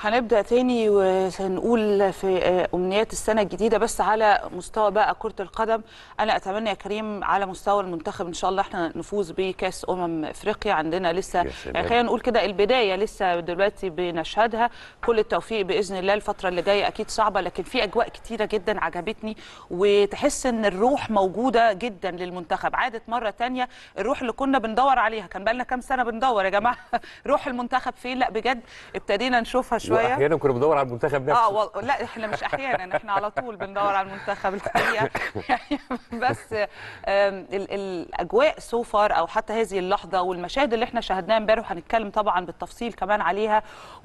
هنبدأ تاني ونقول في أمنيات السنة الجديدة بس على مستوى بقى كرة القدم أنا أتمنى يا كريم على مستوى المنتخب إن شاء الله إحنا نفوز بكأس أمم أفريقيا عندنا لسه يا سلام. يعني خلينا نقول كده البداية لسه دلوقتي بنشهدها كل التوفيق بإذن الله الفترة اللي جاية أكيد صعبة لكن في أجواء كتيرة جدا عجبتني وتحس إن الروح موجودة جدا للمنتخب عادت مرة تانية الروح اللي كنا بندور عليها كان بقالنا كام سنة بندور يا جماعة روح المنتخب فين لا بجد ابتدينا نشوفها شوية واحيانا كنا بندور على المنتخب نفسه اه وال... لا احنا مش احيانا احنا على طول بندور على المنتخب الحقيقه يعني بس آم، ال... الاجواء سوفر او حتى هذه اللحظه والمشاهد اللي احنا شاهدناها امبارح هنتكلم طبعا بالتفصيل كمان عليها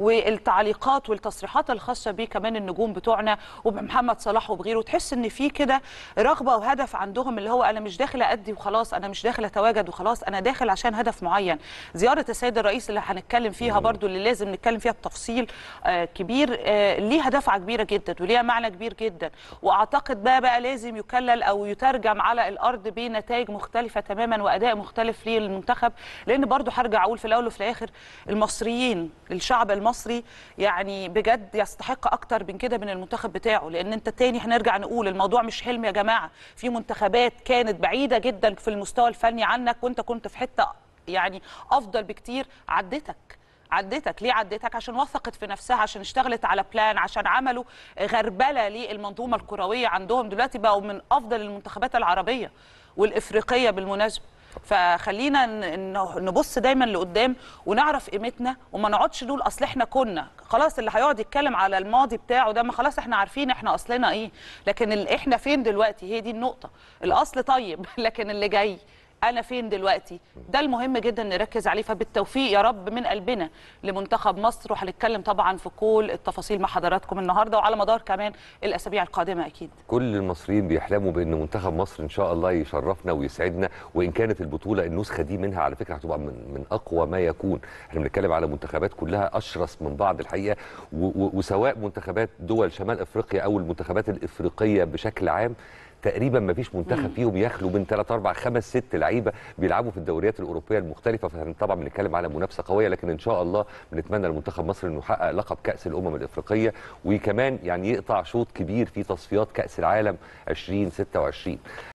والتعليقات والتصريحات الخاصه بيه كمان النجوم بتوعنا وبمحمد صلاح وبغيره تحس ان في كده رغبه وهدف عندهم اللي هو انا مش داخل ادي وخلاص انا مش داخل اتواجد وخلاص انا داخل عشان هدف معين زياره السيد الرئيس اللي هنتكلم فيها برضو اللي لازم نتكلم فيها بتفصيل آه، كبير آه، ليها دفعه كبيره جدا وليها معنى كبير جدا واعتقد بقى بقى لازم يكلل او يترجم على الارض بنتائج مختلفه تماما واداء مختلف للمنتخب لان برضو هرجع اقول في الاول وفي الاخر المصريين الشعب المصري يعني بجد يستحق اكتر من كده من المنتخب بتاعه لان انت تاني هنرجع نقول الموضوع مش حلم يا جماعه في منتخبات كانت بعيده جدا في المستوى الفني عنك وانت كنت في حته يعني افضل بكتير عدتك عدتك ليه عدتك عشان وثقت في نفسها عشان اشتغلت على بلان عشان عملوا غربله للمنظومه الكرويه عندهم دلوقتي بقوا من افضل المنتخبات العربيه والافريقيه بالمناسبه فخلينا ن- ن- نبص دايما لقدام ونعرف قيمتنا وما نقعدش نقول اصل احنا كنا خلاص اللي هيقعد يتكلم على الماضي بتاعه ده ما خلاص احنا عارفين احنا اصلنا ايه لكن ال- احنا فين دلوقتي هي دي النقطه الاصل طيب لكن اللي جاي انا فين دلوقتي ده المهم جدا نركز عليه فبالتوفيق يا رب من قلبنا لمنتخب مصر وهنتكلم طبعا في كل التفاصيل مع حضراتكم النهارده وعلى مدار كمان الاسابيع القادمه اكيد كل المصريين بيحلموا بان منتخب مصر ان شاء الله يشرفنا ويسعدنا وان كانت البطوله النسخه دي منها على فكره هتبقى من, من اقوى ما يكون احنا بنتكلم على منتخبات كلها اشرس من بعض الحقيقه و و وسواء منتخبات دول شمال افريقيا او المنتخبات الافريقيه بشكل عام تقريبا ما فيش منتخب فيهم يخلو من 3 4 5 6 لعيبه بيلعبوا في الدوريات الاوروبيه المختلفه فطبعا بنتكلم على منافسه قويه لكن ان شاء الله بنتمنى لمنتخب مصر انه يحقق لقب كاس الامم الافريقيه وكمان يعني يقطع شوط كبير في تصفيات كاس العالم 2026